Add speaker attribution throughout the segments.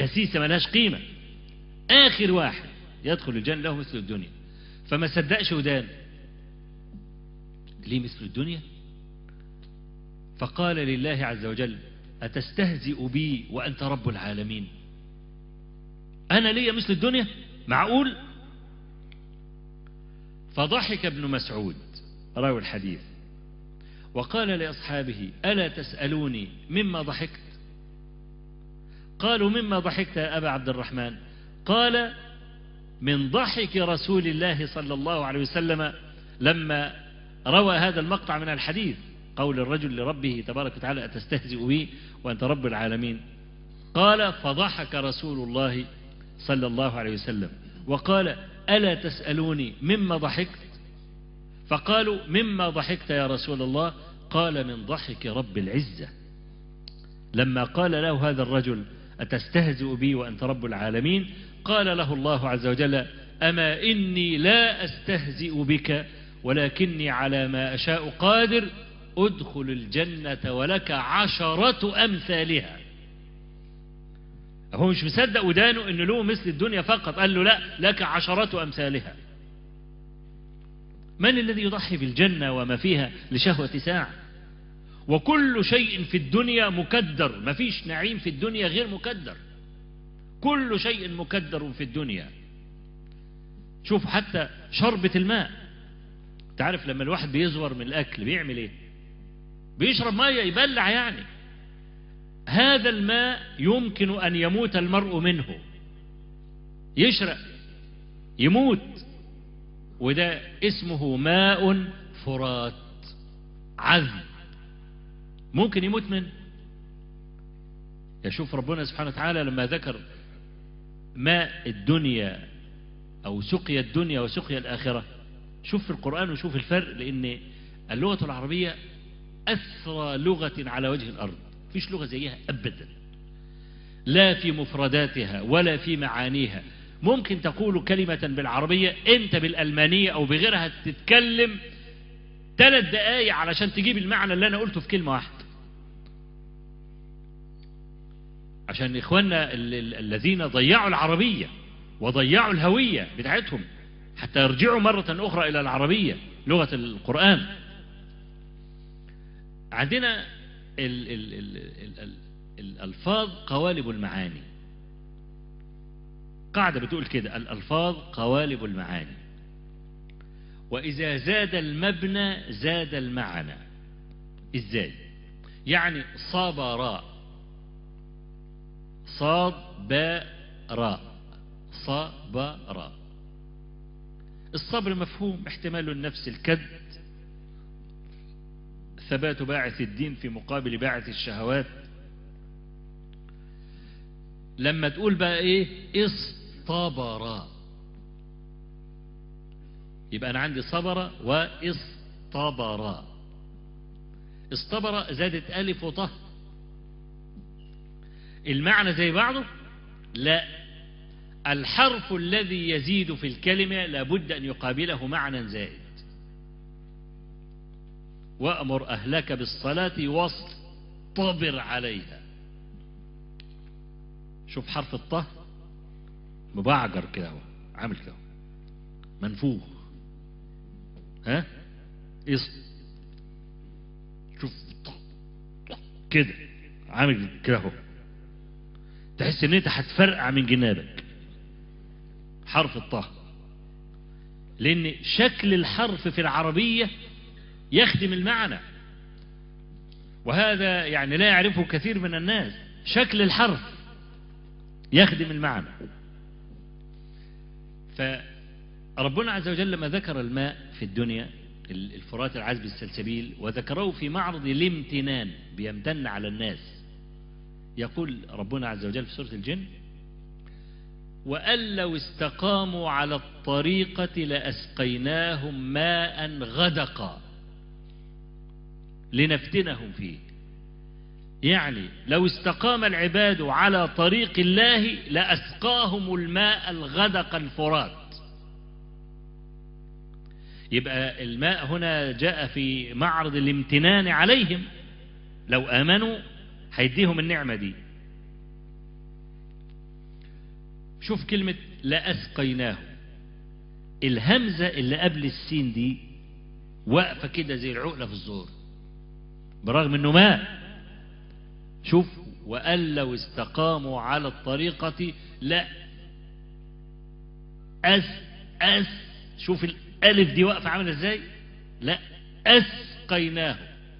Speaker 1: خسيسة ملهاش قيمة آخر واحد يدخل الجنة له مثل الدنيا فما صدقش ودان ليه مثل الدنيا فقال لله عز وجل أتستهزئ بي وأنت رب العالمين أنا ليا مثل الدنيا معقول فضحك ابن مسعود راوي الحديث وقال لأصحابه ألا تسألوني مما ضحكت قالوا مما ضحكت يا أبا عبد الرحمن قال من ضحك رسول الله صلى الله عليه وسلم لما روى هذا المقطع من الحديث قول الرجل لربه تبارك وتعالى أتستهزئ بي وأنت رب العالمين قال فضحك رسول الله صلى الله عليه وسلم وقال ألا تسألوني مما ضحكت فقالوا مما ضحكت يا رسول الله قال من ضحك رب العزة لما قال له هذا الرجل أتستهزئ بي وأنت رب العالمين قال له الله عز وجل أما إني لا أستهزئ بك ولكني على ما أشاء قادر ادخل الجنة ولك عشرة أمثالها هو مش مصدق ودانه انه له مثل الدنيا فقط قال له لا لك عشرة أمثالها من الذي يضحي بالجنة وما فيها لشهوة ساعة وكل شيء في الدنيا مكدر ما فيش نعيم في الدنيا غير مكدر كل شيء مكدر في الدنيا شوف حتى شربة الماء تعرف لما الواحد بيزور من الأكل بيعمل ايه بيشرب مية يبلع يعني هذا الماء يمكن أن يموت المرء منه يشرق يموت وده اسمه ماء فرات عذب ممكن يموت منه يشوف ربنا سبحانه وتعالى لما ذكر ماء الدنيا أو سقيا الدنيا وسقيا الآخرة شوف في القرآن وشوف الفرق لأن اللغة العربية أثرى لغة على وجه الأرض فيش لغة زيها أبدا لا في مفرداتها ولا في معانيها ممكن تقول كلمة بالعربية أنت بالألمانية أو بغيرها تتكلم ثلاث دقايق علشان تجيب المعنى اللي أنا قلته في كلمة واحدة عشان إخواننا الذين ضيعوا العربية وضيعوا الهوية بتاعتهم حتى يرجعوا مرة أخرى إلى العربية لغة القرآن عندنا ال ال ال ال ال الألفاظ قوالب المعاني قاعدة بتقول كده الألفاظ قوالب المعاني وإذا زاد المبنى زاد المعنى إزاي يعني صبر صاد باء راء صبر الصبر مفهوم احتمال النفس الكد ثبات باعث الدين في مقابل باعث الشهوات لما تقول بقى ايه اصطبر يبقى انا عندي صبر واصطبر اصطبر زادت الف وطه المعنى زي بعضه لا الحرف الذي يزيد في الكلمة لابد أن يقابله معنى زائد وأمر أهلك بالصلاة واصطبر عليها شوف حرف الطه مبعجر كده هو عامل كده منفوخ ها إص شوف كده عامل كده هو تحس ان انت هتفرقع من جنابك حرف الطه لان شكل الحرف في العربية يخدم المعنى وهذا يعني لا يعرفه كثير من الناس شكل الحرف يخدم المعنى فربنا عز وجل لما ذكر الماء في الدنيا الفرات العذب السلسبيل وذكره في معرض الامتنان بيمتن على الناس يقول ربنا عز وجل في سورة الجن وأن لو استقاموا على الطريقة لأسقيناهم ماء غدقا لنفتنهم فيه يعني لو استقام العباد على طريق الله لأسقاهم الماء الغدق الفرات يبقى الماء هنا جاء في معرض الامتنان عليهم لو آمنوا هيديهم النعمة دي شوف كلمة لأسقيناه الهمزة اللي قبل السين دي واقفة كده زي العقلة في الزور برغم انه ماء شوف وقال لو استقاموا على الطريقة لا أس أس شوف الألف دي واقفة عاملة ازاي لا أسقيناه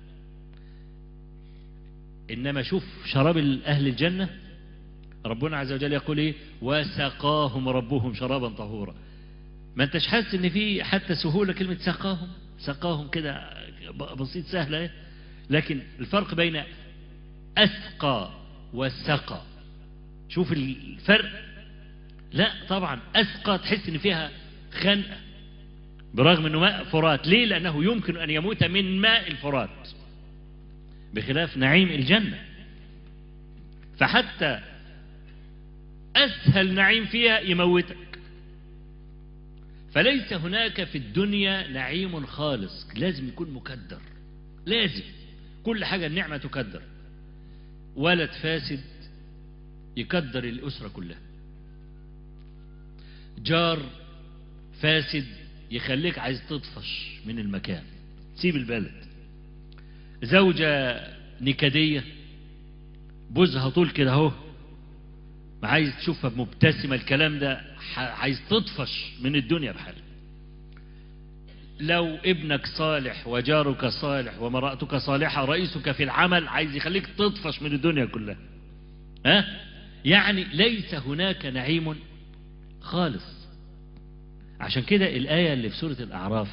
Speaker 1: إنما شوف شراب أهل الجنة ربنا عز وجل يقول إيه وسقاهم ربهم شرابا طهورا ما انتش حاسس ان في حتى سهولة كلمة سقاهم سقاهم كده بسيط سهلة إيه؟ لكن الفرق بين أسقى وسقى شوف الفرق لا طبعا أسقى تحس ان فيها خنقة برغم انه ماء فرات ليه لانه يمكن ان يموت من ماء الفرات بخلاف نعيم الجنة فحتى اسهل نعيم فيها يموتك فليس هناك في الدنيا نعيم خالص لازم يكون مكدر لازم كل حاجة النعمة تكدر ولد فاسد يكدر الأسرة كلها جار فاسد يخليك عايز تطفش من المكان سيب البلد زوجة نكدية بوزها طول كده اهو ما عايز تشوفها مبتسمة الكلام ده عايز تطفش من الدنيا بحالها لو ابنك صالح وجارك صالح ومرأتك صالحة رئيسك في العمل عايز يخليك تطفش من الدنيا كلها ها يعني ليس هناك نعيم خالص عشان كده الآية اللي في سورة الأعراف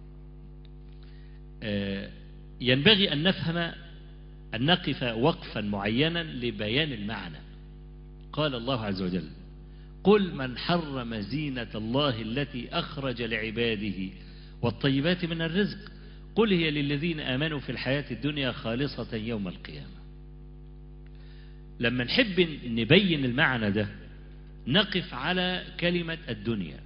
Speaker 1: ينبغي أن نفهم أن نقف وقفا معينا لبيان المعنى قال الله عز وجل قل من حرم زينة الله التي أخرج لعباده والطيبات من الرزق قل هي للذين آمنوا في الحياة الدنيا خالصة يوم القيامة لما نحب نبين المعنى ده نقف على كلمة الدنيا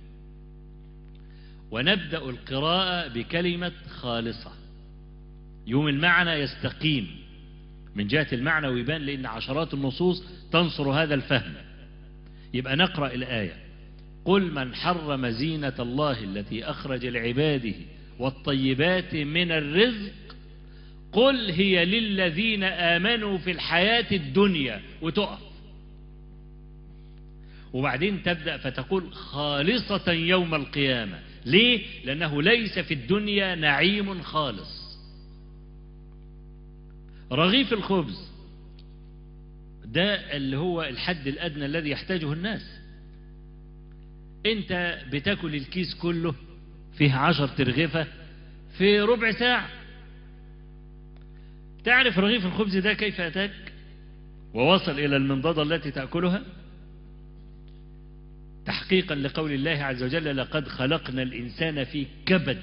Speaker 1: ونبدأ القراءة بكلمة خالصة يوم المعنى يستقيم من جهة المعنى ويبان لأن عشرات النصوص تنصر هذا الفهم يبقى نقرأ الآية قل من حرم زينة الله التي أخرج لعباده والطيبات من الرزق قل هي للذين آمنوا في الحياة الدنيا وتقف وبعدين تبدأ فتقول خالصة يوم القيامة ليه؟ لأنه ليس في الدنيا نعيم خالص رغيف الخبز ده اللي هو الحد الأدنى الذي يحتاجه الناس انت بتاكل الكيس كله فيه عشر ترغفة في ربع ساعة تعرف رغيف الخبز ده كيف أتاك ووصل إلى المنضدة التي تأكلها تحقيقا لقول الله عز وجل لقد خلقنا الإنسان في كبد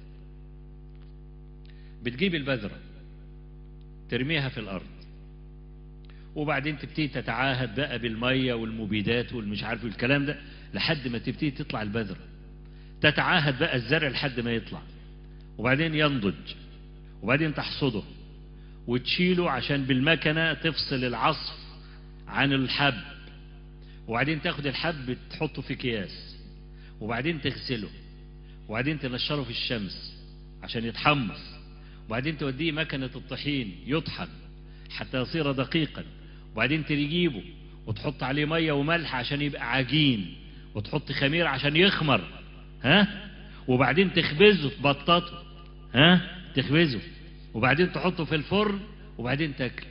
Speaker 1: بتجيب البذرة ترميها في الأرض وبعدين تبتدي تتعاهد بقى بالمية والمبيدات والمش عارف الكلام ده لحد ما تبتدي تطلع البذرة تتعاهد بقى الزرع لحد ما يطلع وبعدين ينضج وبعدين تحصده وتشيله عشان بالمكنة تفصل العصف عن الحب وبعدين تاخد الحب تحطه في اكياس وبعدين تغسله وبعدين تنشره في الشمس عشان يتحمص وبعدين توديه مكنة الطحين يطحن حتى يصير دقيقا وبعدين تجيبه وتحط عليه مية وملح عشان يبقى عجين وتحط خمير عشان يخمر ها وبعدين تخبزه تبططه ها تخبزه وبعدين تحطه في الفرن وبعدين تاكل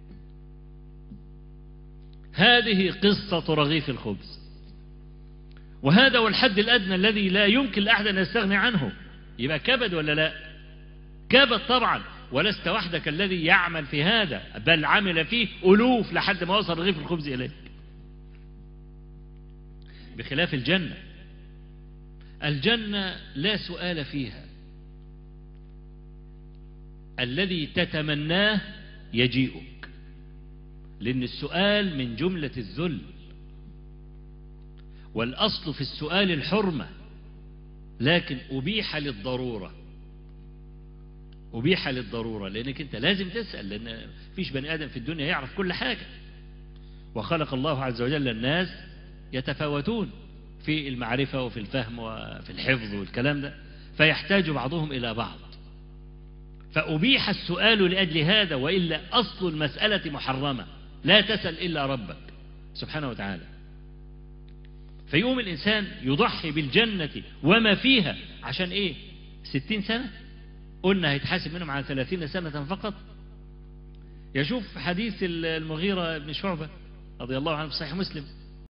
Speaker 1: هذه قصة رغيف الخبز وهذا هو الحد الأدنى الذي لا يمكن لأحد أن يستغني عنه يبقى كبد ولا لا كبد طبعا ولست وحدك الذي يعمل في هذا بل عمل فيه ألوف لحد ما وصل رغيف الخبز إليك بخلاف الجنة الجنة لا سؤال فيها الذي تتمناه يجيئك لأن السؤال من جملة الذل والأصل في السؤال الحرمة لكن أبيح للضرورة أبيح للضرورة لأنك أنت لازم تسأل لأن فيش بني آدم في الدنيا يعرف كل حاجة وخلق الله عز وجل الناس يتفاوتون في المعرفة وفي الفهم وفي الحفظ والكلام ده فيحتاج بعضهم إلى بعض فأبيح السؤال لأجل هذا وإلا أصل المسألة محرمة لا تسأل إلا ربك سبحانه وتعالى فيقوم الإنسان يضحي بالجنة وما فيها عشان إيه ستين سنة قلنا هيتحاسب منهم على ثلاثين سنة فقط يشوف حديث المغيرة بن شعبة رضي الله عنه في صحيح مسلم